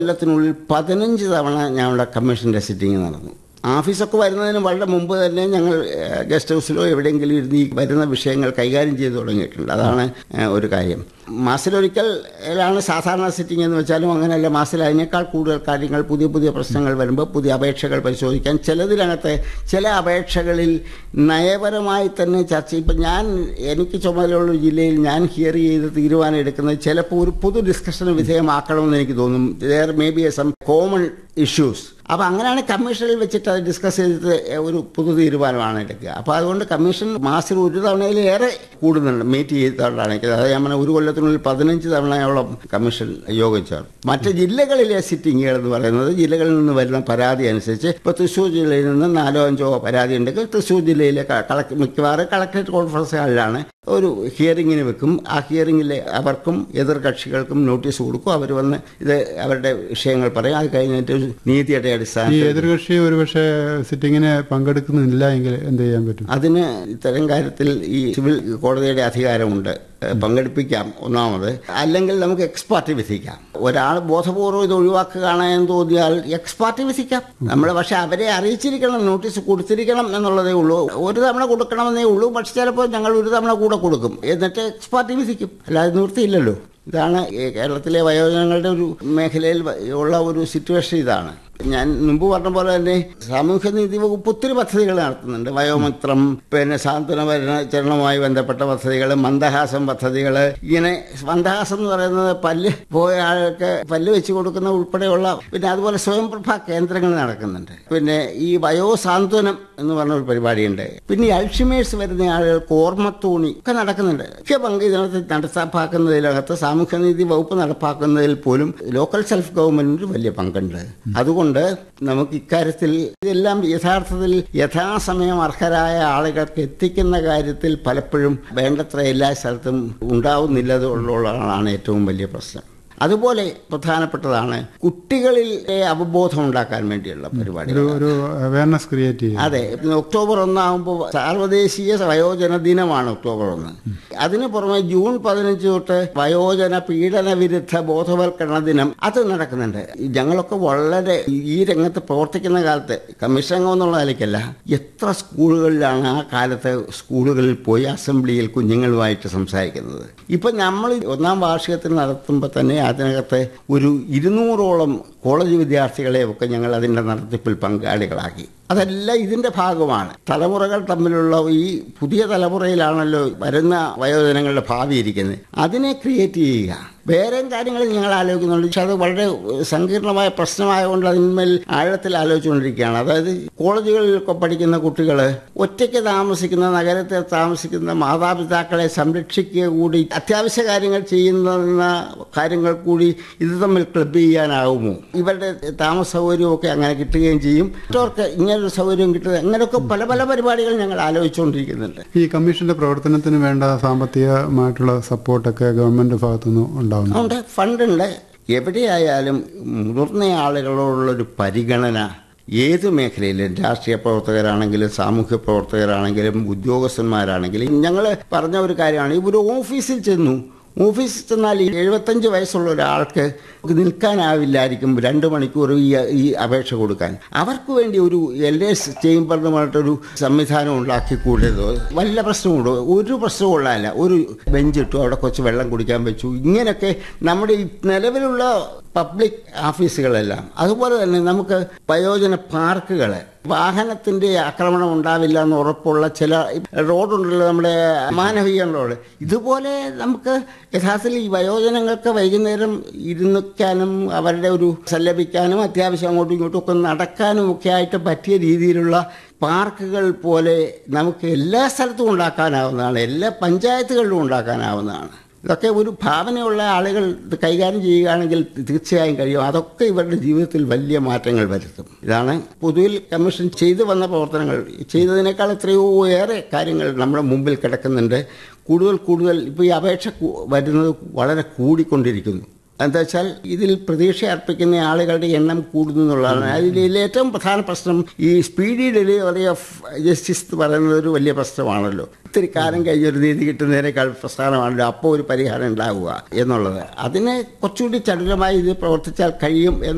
കൊല്ലത്തിനുള്ളിൽ പതിനഞ്ച് തവണ ഞങ്ങളുടെ കമ്മീഷന്റെ സിറ്റിംഗ് നടന്നു ഓഫീസൊക്കെ വരുന്നതിന് വളരെ മുമ്പ് തന്നെ ഞങ്ങൾ ഏഹ്, ഗസ്റ്റ് ഹൗസിലോ എവിടെയെങ്കിലും ഇരുന്ന് ഈ വരുന്ന വിഷയങ്ങൾ കൈകാര്യം ചെയ്തു തുടങ്ങിയിട്ടുണ്ട് അതാണ് ഏഹ്, ഒരു കാര്യം മാസത്തിലൊരിക്കലാണ് സാധാരണ സിറ്റിംഗ് എന്ന് വെച്ചാലും അങ്ങനെയല്ല മാസത്തിൽ അതിനേക്കാൾ കൂടുതൽ കാര്യങ്ങൾ പുതിയ പുതിയ പ്രശ്നങ്ങൾ വരുമ്പോൾ പുതിയ അപേക്ഷകൾ പരിശോധിക്കാൻ ചിലതിനകത്ത് ചില അപേക്ഷകളിൽ നയപരമായി തന്നെ ചർച്ച ഇപ്പം ഞാൻ എനിക്ക് ചുമതലയുള്ള ജില്ലയിൽ ഞാൻ ഹിയർ ചെയ്ത് തീരുമാനം എടുക്കുന്നത് ചിലപ്പോൾ ഒരു പൊതു ഡിസ്കഷന് വിധേയമാക്കണമെന്ന് എനിക്ക് തോന്നും there may be some common issues അപ്പോൾ അങ്ങനെയാണ് കമ്മീഷനിൽ വെച്ചിട്ട് അത് ഡിസ്കസ് ചെയ്തിട്ട് ഒരു പുതു തീരുമാനമാണ് എടുക്കുക അപ്പോൾ അതുകൊണ്ട് കമ്മീഷൻ മാസത്തിൽ ഒരു തവണയിലേറെ കൂടുന്നുണ്ട് മീറ്റ് ചെയ്തിട്ടാണ് അത് ഞാൻ പറഞ്ഞ ഒരു കൊല്ലത്തിനുള്ളിൽ പതിനഞ്ച് തവണയോളം കമ്മീഷൻ യോഗം ചേർന്നു മറ്റ് ജില്ലകളിലെ സിറ്റിങ്ങുകൾ എന്ന് പറയുന്നത് ജില്ലകളിൽ നിന്ന് വരുന്ന പരാതി അനുസരിച്ച് ഇപ്പോൾ തൃശ്ശൂർ ജില്ലയിൽ നിന്ന് നാലോ അഞ്ചോ പരാതി ഉണ്ടെങ്കിൽ തൃശ്ശൂർ ജില്ലയിലെ കളക്ട് മിക്കവാറും കളക്ടറേറ്റ് കോൺഫറൻസ് ഹാളിലാണ് ഒരു ഹിയറിങ്ങിന് വെക്കും ആ ഹിയറിങ്ങിൽ അവർക്കും എതിർ കക്ഷികൾക്കും നോട്ടീസ് കൊടുക്കും അവർ വന്ന് ഇത് അവരുടെ വിഷയങ്ങൾ പറയും അത് കഴിഞ്ഞിട്ട് ഒരു നീതിയുടെ ഈ അടിസ്ഥാനത്തിൽ എതിർകക്ഷി ഒരുപക്ഷെ അല്ലെങ്കിൽ പങ്കെടുക്കുന്നില്ല എങ്കിൽ എന്ത് ചെയ്യാൻ പറ്റും അതിന് ഇത്തരം കാര്യത്തിൽ ഈ സിവിൽ കോടതിയുടെ അധികാരമുണ്ട് ഏഹ് പങ്കെടുപ്പിക്കാം ഒന്നാമത് അല്ലെങ്കിൽ നമുക്ക് എക്സ്പാർട്ടി വിധിക്കാം ഒരാൾ ബോധപൂർവ്വം ഇത് ഒഴിവാക്കുകയാണ് എന്ന് തോന്നിയാൽ എക്സ്പാർട്ടി വിധിക്കാം നമ്മൾ പക്ഷെ അവരെ അറിയിച്ചിരിക്കണം നോട്ടീസ് കൊടുത്തിരിക്കണം എന്നുള്ളതേ ഉള്ളൂ ഒരു തവണ കൊടുക്കണമെന്നേ ഉള്ളൂ പക്ഷെ ചിലപ്പോൾ ഞങ്ങൾ ഒരു തവണ കൂടെ കൊടുക്കും എന്നിട്ട് എക്സ്പാർട്ടി വിധിക്കും അല്ലാതെ നിവൃത്തിയില്ലല്ലോ ഇതാണ് ഈ കേരളത്തിലെ വയോജനങ്ങളുടെ ഒരു മേഖലയിൽ വ- ഉള്ള ഒരു സിറ്റുവേഷൻ ഇതാണ് ഞാൻ മുമ്പ് പറഞ്ഞ പോലെ തന്നെ സാമൂഹ്യനീതി വകുപ്പ് ഒത്തിരി പദ്ധതികൾ നടത്തുന്നുണ്ട് വയോമിത്രം പിന്നെ സാന്ത്വന പരിചരണവുമായി ബന്ധപ്പെട്ട പദ്ധതികൾ മന്ദഹാസം പദ്ധതികൾ ഇങ്ങനെ മന്ദഹാസം എന്ന് പറയുന്നത് പല്ല് പോയ ആൾക്ക് പല്ല് വെച്ച് കൊടുക്കുന്ന ഉൾപ്പെടെയുള്ള പിന്നെ അതുപോലെ സ്വയംപ്രഭ കേന്ദ്രങ്ങൾ നടക്കുന്നുണ്ട് പിന്നെ ഈ വയോസാന്ത്വനം എന്ന് പറഞ്ഞ ഒരു പരിപാടിയുണ്ട് പിന്നെ ഈ അൾഷിമേഴ്സ് വരുന്ന ആളുകൾക്ക് ഓർമ്മത്തോണി ഒക്കെ നടക്കുന്നുണ്ട് മുഖ്യ പങ്ക് ഇതിനകത്ത് നടപ്പാക്കുന്നതിനകത്ത് സാമൂഹ്യനീതി വകുപ്പ് നടപ്പാക്കുന്നതിൽ പോലും ലോക്കൽ സെൽഫ് ഗവൺമെന്റിന് വലിയ പങ്കുണ്ട് അതുകൊണ്ട് നമുക്ക് ഇക്കാര്യത്തിൽ ഇതെല്ലാം യഥാർത്ഥത്തിൽ യഥാസമയം അർഹരായ ആളുകൾക്ക് എത്തിക്കുന്ന കാര്യത്തിൽ പലപ്പോഴും വേണ്ടത്ര എല്ലാ സ്ഥലത്തും ഉണ്ടാവുന്നില്ലതുള്ളതാണ് ഏറ്റവും വലിയ പ്രശ്നം അതുപോലെ പ്രധാനപ്പെട്ടതാണ് കുട്ടികളിൽ അവബോധം ഉണ്ടാക്കാൻ വേണ്ടിയുള്ള പരിപാടി ഒരു ഒരു അവയർനെസ് ക്രിയേറ്റ് ചെയ്യും അതെ ഇന്ന് ഒക്ടോബർ ഒന്നാകുമ്പോൾ സാർവദേശീയ വയോജന ദിനമാണ് ഒക്ടോബർ ഒന്ന് അതിന് പുറമെ ജൂൺ പതിനഞ്ച് തൊട്ട് വയോജന പീഡന വിരുദ്ധ ബോധവൽക്കരണ ദിനം അത് നടക്കുന്നുണ്ട് ഞങ്ങളൊക്കെ വളരെ ഈ രംഗത്ത് പ്രവർത്തിക്കുന്ന കാലത്ത് കമ്മീഷൻ അംഗം എന്നുള്ള നിലയ്ക്കല്ല എത്ര സ്കൂളുകളിലാണ് ആ കാലത്ത് സ്കൂളുകളിൽ പോയി അസംബ്ലിയിൽ കുഞ്ഞുങ്ങളുമായിട്ട് സംസാരിക്കുന്നത് ഇപ്പം നമ്മൾ ഒന്നാം വാർഷികത്തിൽ നടത്തുമ്പോൾ തന്നെ അതിനകത്ത് ഒരു ഇരുന്നൂറോളം കോളേജ് വിദ്യാർത്ഥികളെ ഒക്കെ ഞങ്ങൾ അതിൻ്റെ നടത്തിപ്പിൽ പങ്കാളികളാക്കി അതെല്ലാം ഇതിന്റെ ഭാഗമാണ് തലമുറകൾ തമ്മിലുള്ള ഈ പുതിയ തലമുറയിലാണല്ലോ വരുന്ന വയോജനങ്ങളുടെ ഭാവി ഇരിക്കുന്നത് അതിനെ ക്രിയേറ്റ് ചെയ്യുക വേറെയും കാര്യങ്ങൾ ഞങ്ങൾ ആലോചിക്കുന്നുണ്ട് പക്ഷെ അത് വളരെ സങ്കീർണമായ പ്രശ്നമായതുകൊണ്ട് അതിന്മേൽ ആഴത്തിൽ ആലോചിച്ചുകൊണ്ടിരിക്കുകയാണ് അതായത് കോളേജുകളിലൊക്കെ പഠിക്കുന്ന കുട്ടികൾ ഒറ്റയ്ക്ക് താമസിക്കുന്ന നഗരത്തിൽ താമസിക്കുന്ന മാതാപിതാക്കളെ സംരക്ഷിക്കുക കൂടി അത്യാവശ്യ കാര്യങ്ങൾ ചെയ്യുന്ന കാര്യങ്ങൾ കൂടി ഇത് തമ്മിൽ ക്ലബ് ചെയ്യാനാവുമോ ഇവരുടെ താമസ സൗകര്യമൊക്കെ അങ്ങനെ കിട്ടുകയും ചെയ്യും മറ്റവർക്ക് ഇങ്ങനൊരു സൗകര്യം കിട്ടുക അങ്ങനെയൊക്കെ പല പല പരിപാടികൾ ഞങ്ങൾ ആലോചിച്ചുകൊണ്ടിരിക്കുന്നുണ്ട് ഈ കമ്മീഷന്റെ പ്രവർത്തനത്തിന് വേണ്ട സാമ്പത്തികമായിട്ടുള്ള സപ്പോർട്ടൊക്കെ ഗവൺമെന്റ് ഭാഗത്തുനിന്ന് ഉണ്ടാവുന്നു അതുകൊണ്ട് ഫണ്ടുണ്ട് എവിടെയായാലും മുതിർന്ന ആളുകളോടുള്ളൊരു പരിഗണന ഏത് മേഖലയിലും രാഷ്ട്രീയ പ്രവർത്തകരാണെങ്കിലും സാമൂഹ്യ പ്രവർത്തകരാണെങ്കിലും ഉദ്യോഗസ്ഥന്മാരാണെങ്കിലും ഞങ്ങൾ പറഞ്ഞ ഒരു കാര്യമാണ് ഈ ഒരു ഓഫീസിൽ ചെന്നു ഓഫീസിൽ ചെന്നാൽ ഈ എഴുപത്തഞ്ച് വയസ്സുള്ള ഒരാൾക്ക് നിൽക്കാനാവില്ലായിരിക്കും രണ്ട് മണിക്കൂർ ഈ ഈ അപേക്ഷ കൊടുക്കാൻ അവർക്ക് വേണ്ടി ഒരു എൽ എസ് ചേംബറിന് പറഞ്ഞിട്ടൊരു സംവിധാനം ഉണ്ടാക്കി കൂടരുതോ വല്ല പ്രശ്നമുണ്ടോ ഒരു പ്രശ്നവും ഉള്ളതല്ല ഒരു ബെഞ്ച് ഇട്ടു അവിടെ കുറച്ച് വെള്ളം കുടിക്കാൻ വെച്ചു ഇങ്ങനെയൊക്കെ നമ്മുടെ ഈ നിലവിലുള്ള പബ്ലിക് ഓഫീസുകളെല്ലാം അതുപോലെ തന്നെ നമുക്ക് വയോജന പാർക്കുകൾ വാഹനത്തിന്റെ ആക്രമണം ഉണ്ടാവില്ല എന്ന് ഉറപ്പുള്ള ചില റോഡുണ്ടല്ലോ നമ്മുടെ മാനവീയ റോഡ് ഇതുപോലെ നമുക്ക് യഥാർത്ഥത്തിൽ ഈ വയോജനങ്ങൾക്ക് വൈകുന്നേരം ഇരുന്നിക്കാനും അവരുടെ ഒരു സല്ലപിക്കാനും അത്യാവശ്യം അങ്ങോട്ടും ഇങ്ങോട്ടും ഒക്കെ നടക്കാനും ഒക്കെ ആയിട്ട് പറ്റിയ രീതിയിലുള്ള പാർക്കുകൾ പോലെ നമുക്ക് എല്ലാ സ്ഥലത്തും ഉണ്ടാക്കാനാവുന്നതാണ് എല്ലാ പഞ്ചായത്തുകളിലും ഉണ്ടാക്കാനാവുന്നതാണ് ഇതൊക്കെ ഒരു ഭാവനയുള്ള ആളുകൾ ഇത് കൈകാര്യം ചെയ്യുകയാണെങ്കിൽ തീർച്ചയായും കഴിയും അതൊക്കെ ഇവരുടെ ജീവിതത്തിൽ വലിയ മാറ്റങ്ങൾ വരുത്തും ഇതാണ് പൊതുവിൽ കമ്മീഷൻ ചെയ്തു വന്ന പ്രവർത്തനങ്ങൾ ചെയ്തതിനേക്കാൾ എത്രയോ ഏറെ കാര്യങ്ങൾ നമ്മുടെ മുമ്പിൽ കിടക്കുന്നുണ്ട് കൂടുതൽ കൂടുതൽ ഇപ്പോൾ ഈ അപേക്ഷ കൂ- വരുന്നത് വളരെ കൂടിക്കൊണ്ടിരിക്കുന്നു എന്താ വെച്ചാൽ ഇതിൽ പ്രതീക്ഷ അർപ്പിക്കുന്ന ആളുകളുടെ എണ്ണം കൂടുന്നു എന്നുള്ളതാണ് അതിൽ ഏറ്റവും പ്രധാന പ്രശ്നം ഈ സ്പീഡി ഡെലിവറി ഓഫ് ജസ്റ്റിസ് എന്ന് പറയുന്നത് ഒരു വലിയ പ്രശ്നമാണല്ലോ ഇത്തിരി കാലം കഴിഞ്ഞൊരു നീതി കിട്ടുന്നതിനേക്കാൾ പ്രസ്ഥാനമാണല്ലോ അപ്പോൾ ഒരു പരിഹാരം ഉണ്ടാവുക എന്നുള്ളത് അതിനെ കുറച്ചുകൂടി ചടുലമായി ഇത് പ്രവർത്തിച്ചാൽ കഴിയും എന്ന്